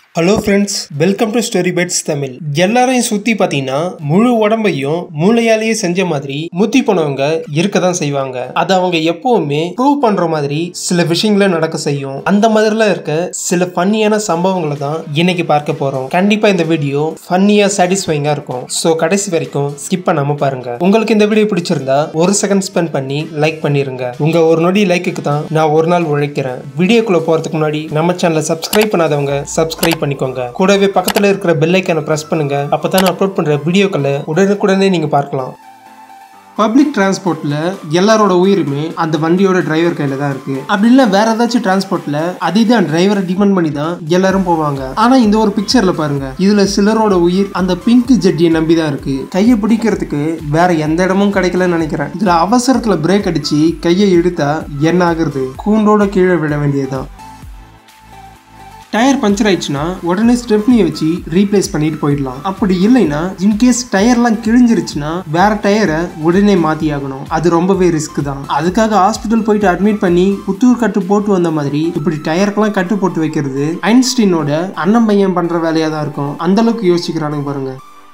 hello friends welcome to Story Bytes Tamil எல்லாரையும் சுத்தி பாத்தீங்கன்னா முழு உடம்பையும் மூளையாலேயே செஞ்ச மாதிரி முத்தி போனவங்க இருக்க தான் செய்வாங்க அது அவங்க எப்பவுமே ப்ரூவ் பண்ற மாதிரி சில விஷயங்களை நடக்க செய்யும் அந்த மாதிரிலாம் இருக்க சில ஃபன்னியான சம்பவங்களை தான் இன்னைக்கு பார்க்க போறோம் கண்டிப்பா இந்த வீடியோ ஃபன்னியா சாட்டிஸ்ஃபைங்கா இருக்கும் ஸோ கடைசி வரைக்கும் ஸ்கிப் பண்ணாம பாருங்க உங்களுக்கு இந்த வீடியோ பிடிச்சிருந்தா ஒரு செகண்ட் ஸ்பெண்ட் பண்ணி லைக் பண்ணிருங்க உங்க ஒரு நொடி லைக்குக்கு தான் நான் ஒரு நாள் உழைக்கிறேன் வீடியோக்குள்ள போறதுக்கு முன்னாடி நம்ம சேனலை சப்ஸ்கிரைப் பண்ணாதவங்க சப்ஸ்கிரைப் பண்ணிக்கோங்க கூடவே பக்கத்துல இருக்கிற பெல் ஐக்கானை பிரஸ் பண்ணுங்க அப்பதான் நான் அப்லோட் பண்ற வீடியோக்களை உடனுக்குடனே நீங்க பார்க்கலாம் பப்ளிக் டிரான்ஸ்போர்ட்ல எல்லாரோட உயிருமே அந்த வண்டியோட டிரைவர் கையில தான் இருக்கு அப்படி இல்ல வேற ஏதாச்சும் டிரான்ஸ்போர்ட்ல அதே தான் டிரைவரை டிபெண்ட் பண்ணி தான் எல்லாரும் போவாங்க ஆனா இந்த ஒரு பிக்சர்ல பாருங்க இதுல சிலரோட உயிர் அந்த பிங்க் ஜெட்டியை நம்பி தான் இருக்கு கையை பிடிக்கிறதுக்கு வேற எந்த இடமும் கிடைக்கலன்னு நினைக்கிறேன் இதுல அவசரத்துல பிரேக் அடிச்சு கையை இழுத்தா என்ன ஆகுறது கூண்டோட கீழே விட வேண்டியதுதான் டயர் பஞ்சர் ஆயிடுச்சுன்னா உடனே ஸ்டெப்னியை வச்சு ரீப்ளேஸ் பண்ணிட்டு போயிடலாம் அப்படி இல்லைன்னா இன்கேஸ் டயர்லாம் கிழிஞ்சிருச்சுன்னா வேற டயரை உடனே மாத்தி ஆகணும் அது ரொம்பவே ரிஸ்க் தான் அதுக்காக ஹாஸ்பிட்டல் போயிட்டு அட்மிட் பண்ணி புத்தூர் கட்டு போட்டு வந்த மாதிரி இப்படி டயருக்கெல்லாம் கட்டு போட்டு வைக்கிறது ஐன்ஸ்டீனோட அண்ணன் பையன் பண்ற வேலையா தான் இருக்கும் அந்த அளவுக்கு யோசிக்கிறானுங்க பாருங்க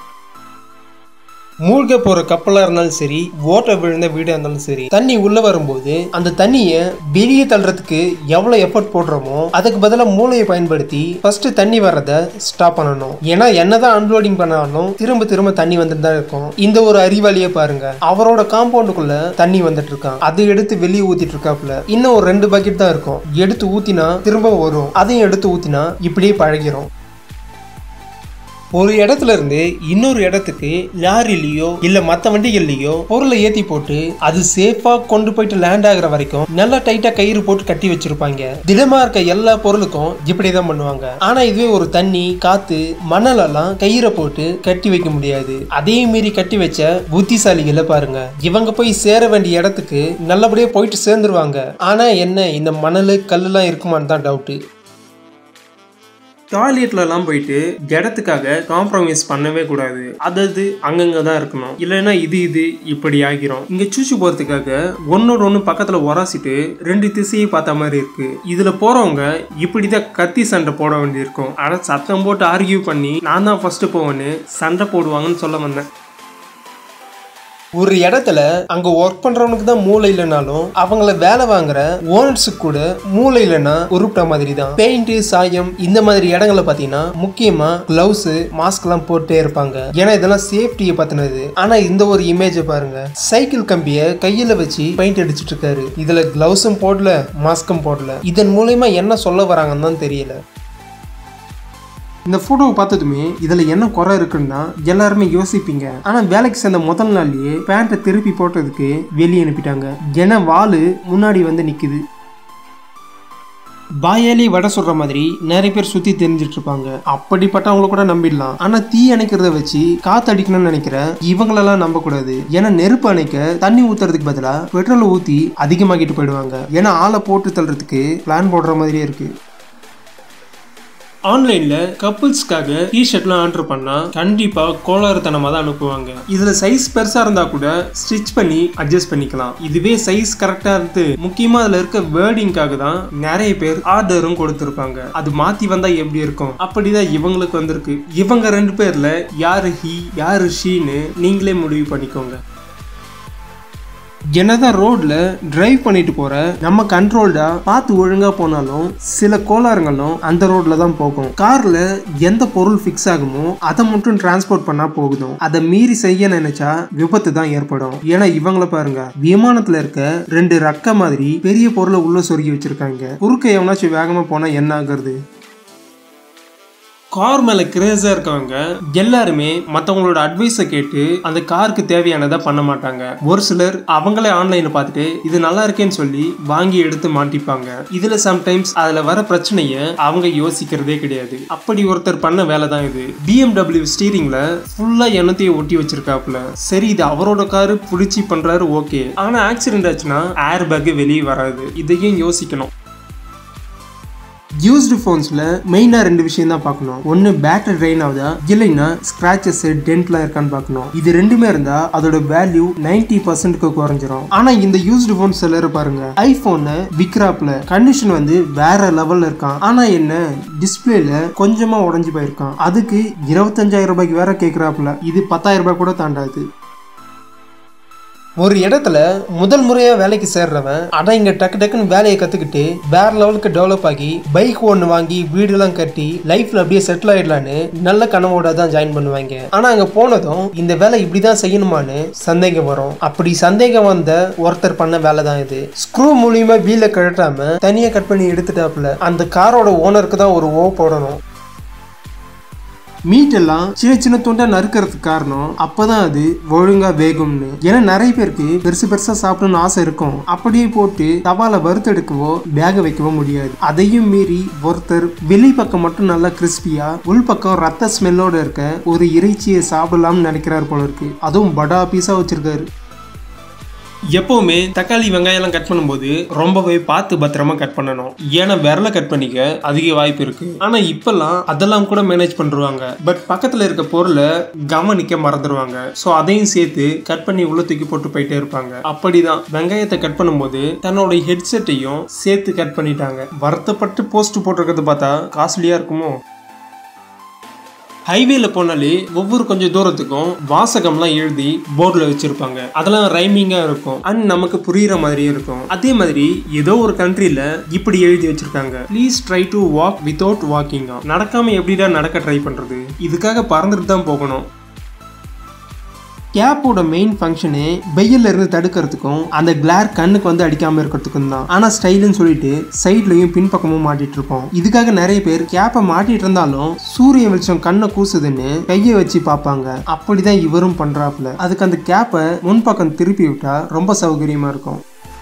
மூழ்க போற கப்பலா இருந்தாலும் சரி ஓட்ட விழுந்த வீடா இருந்தாலும் சரி தண்ணி உள்ள வரும்போது அந்த தண்ணிய வெளியே தள்ளுறதுக்கு எவ்வளவு எஃபர்ட் போடுறோமோ அதுக்கு பதிலா மூளையை பயன்படுத்தி ஃபர்ஸ்ட் தண்ணி வர்றத ஸ்டாப் பண்ணணும் ஏன்னா என்னதான் அன்லோடிங் பண்ணாலும் திரும்ப திரும்ப தண்ணி வந்துட்டு தான் இருக்கும் இந்த ஒரு அறிவாளியே பாருங்க அவரோட காம்பவுண்டுக்குள்ள தண்ணி வந்துட்டு இருக்கான் அதை எடுத்து வெளியே ஊத்திட்டு இருக்காப்புல இன்னும் ஒரு ரெண்டு பக்கெட் தான் இருக்கும் எடுத்து ஊத்தினா திரும்ப வரும் அதையும் எடுத்து ஊத்தினா இப்படியே பழகிரும் ஒரு இடத்துல இருந்து இன்னொரு இடத்துக்கு லாரிலயோ இல்ல மத்த வண்டிகள்லயோ பொருளை ஏத்தி போட்டு அது சேஃபா கொண்டு போயிட்டு லேண்ட் ஆகுற வரைக்கும் நல்லா டைட்டா கயிறு போட்டு கட்டி வச்சிருப்பாங்க திடமா இருக்க எல்லா பொருளுக்கும் இப்படிதான் பண்ணுவாங்க ஆனா இதுவே ஒரு தண்ணி காத்து மணல் எல்லாம் கயிறை போட்டு கட்டி வைக்க முடியாது அதே மீறி கட்டி வச்ச புத்திசாலிகளை பாருங்க இவங்க போய் சேர வேண்டிய இடத்துக்கு நல்லபடியா போயிட்டு சேர்ந்துருவாங்க ஆனா என்ன இந்த மணல் கல்லுலாம் இருக்குமான்னு தான் டவுட்டு டாய்லெட்லலாம் போயிட்டு இடத்துக்காக காம்ப்ரமைஸ் பண்ணவே கூடாது அதாவது அங்கங்க தான் இருக்கணும் இல்லைன்னா இது இது இப்படி ஆகிரும் இங்க சூச்சு போறதுக்காக ஒன்னோட ஒன்று பக்கத்துல உராசிட்டு ரெண்டு திசையை பார்த்த மாதிரி இருக்கு இதுல போறவங்க இப்படிதான் கத்தி சண்டை போட வேண்டியிருக்கும் ஆனா சத்தம் போட்டு ஆர்கியூ பண்ணி நான் தான் ஃபர்ஸ்ட் போவேன்னு சண்டை போடுவாங்கன்னு சொல்ல வந்தேன் ஒரு இடத்துல அங்க ஒர்க் பண்றவனுக்கு தான் மூளை இல்லைனாலும் அவங்கள வேலை வாங்குற ஓனர்ஸுக்கு கூட மூளை இல்லைன்னா உருப்பிட்ட மாதிரி தான் பெயிண்ட் சாயம் இந்த மாதிரி இடங்களை பாத்தீங்கன்னா முக்கியமா கிளவுஸ் மாஸ்க் எல்லாம் போட்டே இருப்பாங்க ஏன்னா இதெல்லாம் சேஃப்டியை பத்தினது ஆனா இந்த ஒரு இமேஜை பாருங்க சைக்கிள் கம்பிய கையில வச்சு பெயிண்ட் அடிச்சிட்டு இருக்காரு இதுல கிளவுஸும் போடல மாஸ்கும் போடல இதன் மூலயமா என்ன சொல்ல வராங்கன்னு தான் தெரியல இந்த போட்டோவை பார்த்ததுமே இதுல என்ன குறை இருக்குன்னா எல்லாருமே யோசிப்பீங்க ஆனா வேலைக்கு சேர்ந்த முதல் நாள்லயே பேண்ட்டை திருப்பி போட்டதுக்கு வெளியே அனுப்பிட்டாங்க ஏன்னா வாலு முன்னாடி வந்து நிக்குது பாயாலே வடை சொல்ற மாதிரி நிறைய பேர் சுத்தி தெரிஞ்சிட்டு இருப்பாங்க அப்படிப்பட்டவங்கள கூட நம்பிடலாம் ஆனா தீ அணைக்கிறத வச்சு காத்து அடிக்கணும்னு நினைக்கிற இவங்களெல்லாம் நம்ப கூடாது ஏன்னா நெருப்பு அணைக்க தண்ணி ஊத்துறதுக்கு பதிலா பெட்ரோல் ஊத்தி அதிகமாக்கிட்டு போயிடுவாங்க ஏன்னா ஆளை போட்டு தள்ளுறதுக்கு பிளான் போடுற மாதிரியே இருக்கு ஆன்லைன்ல கப்புள்ஸ்க்காக டிஷர்ட்லாம் ஆர்டர் பண்ணா கண்டிப்பா கோளாறுத்தனமா தான் அனுப்புவாங்க இதுல சைஸ் பெருசா இருந்தா கூட ஸ்டிச் பண்ணி அட்ஜஸ்ட் பண்ணிக்கலாம் இதுவே சைஸ் கரெக்டா இருந்து முக்கியமா அதுல இருக்க வேர்டிங்காக தான் நிறைய பேர் ஆர்டரும் கொடுத்திருப்பாங்க அது மாத்தி வந்தா எப்படி இருக்கும் அப்படிதான் இவங்களுக்கு வந்திருக்கு இவங்க ரெண்டு பேர்ல யாரு ஹி யாரு ஷீன்னு நீங்களே முடிவு பண்ணிக்கோங்க என்னதான் ரோட்ல டிரைவ் பண்ணிட்டு போற நம்ம கண்ட்ரோல்டா பார்த்து ஒழுங்கா போனாலும் சில கோளாறுங்களும் அந்த ரோட்ல தான் போகும் கார்ல எந்த பொருள் ஃபிக்ஸ் ஆகுமோ அதை மட்டும் டிரான்ஸ்போர்ட் பண்ணா போகுதும் அதை மீறி செய்ய நினைச்சா விபத்து தான் ஏற்படும் ஏன்னா இவங்கள பாருங்க விமானத்துல இருக்க ரெண்டு ரக்க மாதிரி பெரிய பொருளை உள்ள சொருகி வச்சிருக்காங்க குறுக்க எவனாச்சும் வேகமா போனா என்ன ஆகுறது கார் மேல கிரேஸா இருக்கவங்க எல்லாருமே மத்தவங்களோட அட்வைஸை கேட்டு அந்த காருக்கு தேவையானதை பண்ண மாட்டாங்க ஒரு சிலர் அவங்களே ஆன்லைன்ல பார்த்துட்டு இது நல்லா இருக்கேன்னு சொல்லி வாங்கி எடுத்து மாட்டிப்பாங்க இதுல சம்டைம்ஸ் அதுல வர பிரச்சனைய அவங்க யோசிக்கிறதே கிடையாது அப்படி ஒருத்தர் பண்ண வேலை தான் இது பிஎம்டபிள்யூ ஸ்டீரிங்ல ஃபுல்லா எண்ணத்தையும் ஒட்டி வச்சிருக்காப்புல சரி இது அவரோட காரு புடிச்சு பண்றாரு ஓகே ஆனா ஆக்சிடென்ட் ஆச்சுன்னா ஏர் பேக் வெளியே வராது இதையும் யோசிக்கணும் யூஸ்டு போன்ஸ்ல மெயினா ரெண்டு விஷயம் தான் பார்க்கணும் ஒன்னு பேட்டரி ட்ரெயின் ஆகுதா இல்லைன்னா ஸ்கிராச்சஸ் டென்ட்லாம் இருக்கான்னு பார்க்கணும் இது ரெண்டுமே இருந்தா அதோட வேல்யூ நைன்டி பர்சன்ட்க்கு குறைஞ்சிரும் ஆனா இந்த யூஸ்டு போன் செல்லர் பாருங்க ஐபோன் விக்ராப்ல கண்டிஷன் வந்து வேற லெவல்ல இருக்கான் ஆனா என்ன டிஸ்பிளேல கொஞ்சமா உடைஞ்சு போயிருக்கான் அதுக்கு இருபத்தஞ்சாயிரம் ரூபாய்க்கு வேற கேக்குறாப்புல இது பத்தாயிரம் ரூபாய் கூட தாண்டாது ஒரு இடத்துல முதல் முறையா வேலைக்கு சேர்றவன் ஆனா இங்க டக்கு டக்குன்னு வேலையை கத்துக்கிட்டு வேற லெவலுக்கு டெவலப் ஆகி பைக் ஒன்று வாங்கி வீடெல்லாம் கட்டி லைஃப்ல அப்படியே செட்டில் ஆயிடலான்னு நல்ல கனவோட தான் ஜாயின் பண்ணுவாங்க ஆனா அங்க போனதும் இந்த வேலை இப்படிதான் செய்யணுமான்னு சந்தேகம் வரும் அப்படி சந்தேகம் வந்த ஒருத்தர் பண்ண வேலை தான் இது ஸ்க்ரூ மூலியமா வீல கழட்டாம தனியா கட் பண்ணி எடுத்துட்டாப்புல அந்த காரோட ஓனருக்கு தான் ஒரு ஓ போடணும் மீட் எல்லாம் சின்ன சின்ன துண்டா நறுக்கிறதுக்கு காரணம் அப்பதான் அது ஒழுங்கா வேகும்னு ஏன்னா நிறைய பேருக்கு பெருசு பெருசா சாப்பிடணும்னு ஆசை இருக்கும் அப்படியே போட்டு தவால வறுத்தெடுக்கவோ வேக வைக்கவோ முடியாது அதையும் மீறி ஒருத்தர் வெளி பக்கம் மட்டும் நல்லா கிறிஸ்பியா உள் பக்கம் ரத்த ஸ்மெல்லோட இருக்க ஒரு இறைச்சியை சாப்பிடலாம்னு நினைக்கிறாரு போல இருக்கு அதுவும் படா பீஸா வச்சிருக்காரு எப்பவுமே தக்காளி வெங்காயம்லாம் கட் பண்ணும்போது ரொம்பவே பார்த்து பத்திரமா கட் பண்ணணும் ஏன்னா விரல கட் பண்ணிக்க அதிக வாய்ப்பு இருக்கு ஆனா இப்பெல்லாம் அதெல்லாம் கூட மேனேஜ் பண்ணிருவாங்க பட் பக்கத்துல இருக்க பொருளை கவனிக்க மறந்துடுவாங்க ஸோ அதையும் சேர்த்து கட் பண்ணி உள்ள தூக்கி போட்டு போயிட்டே இருப்பாங்க அப்படிதான் வெங்காயத்தை கட் பண்ணும்போது தன்னோட ஹெட்செட்டையும் சேர்த்து கட் பண்ணிட்டாங்க வருத்தப்பட்டு போஸ்ட் போட்டிருக்கிறது பார்த்தா காஸ்ட்லியா இருக்குமோ ஹைவேல போனாலே ஒவ்வொரு கொஞ்சம் தூரத்துக்கும் வாசகம்லாம் எழுதி போர்டில் வச்சிருப்பாங்க அதெல்லாம் ரைமிங்கா இருக்கும் அண்ட் நமக்கு புரியுற மாதிரியும் இருக்கும் அதே மாதிரி ஏதோ ஒரு கண்ட்ரில இப்படி எழுதி வச்சிருக்காங்க please try to walk without walking நடக்காம எப்படிடா நடக்க ட்ரை பண்றது இதுக்காக பறந்துட்டு தான் போகணும் கேப்போட மெயின் ஃபங்க்ஷனே வெயில்ல இருந்து தடுக்கிறதுக்கும் அந்த கிளார் கண்ணுக்கு வந்து அடிக்காம இருக்கிறதுக்கும் தான் ஆனா ஸ்டைல்னு சொல்லிட்டு சைட்லயும் பின்பக்கமும் மாட்டிட்டு இருப்போம் இதுக்காக நிறைய பேர் கேப்பை மாட்டிட்டு இருந்தாலும் சூரிய வெளிச்சம் கண்ணை கூசுதுன்னு கையை வச்சு பார்ப்பாங்க அப்படிதான் இவரும் பண்றாப்புல அதுக்கு அந்த கேப்பை முன்பக்கம் திருப்பி விட்டா ரொம்ப சௌகரியமா இருக்கும்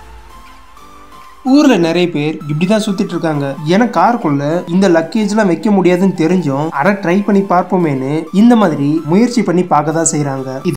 ஊர்ல நிறைய பேர் இப்படிதான் சுத்திட்டு இருக்காங்க ஏன்னா காருக்குள்ள இந்த லக்கேஜ்லாம் வைக்க முடியாதுன்னு தெரிஞ்சும் அரை ட்ரை பண்ணி பார்ப்போமேன்னு இந்த மாதிரி முயற்சி பண்ணி பார்க்க தான் செய்றாங்க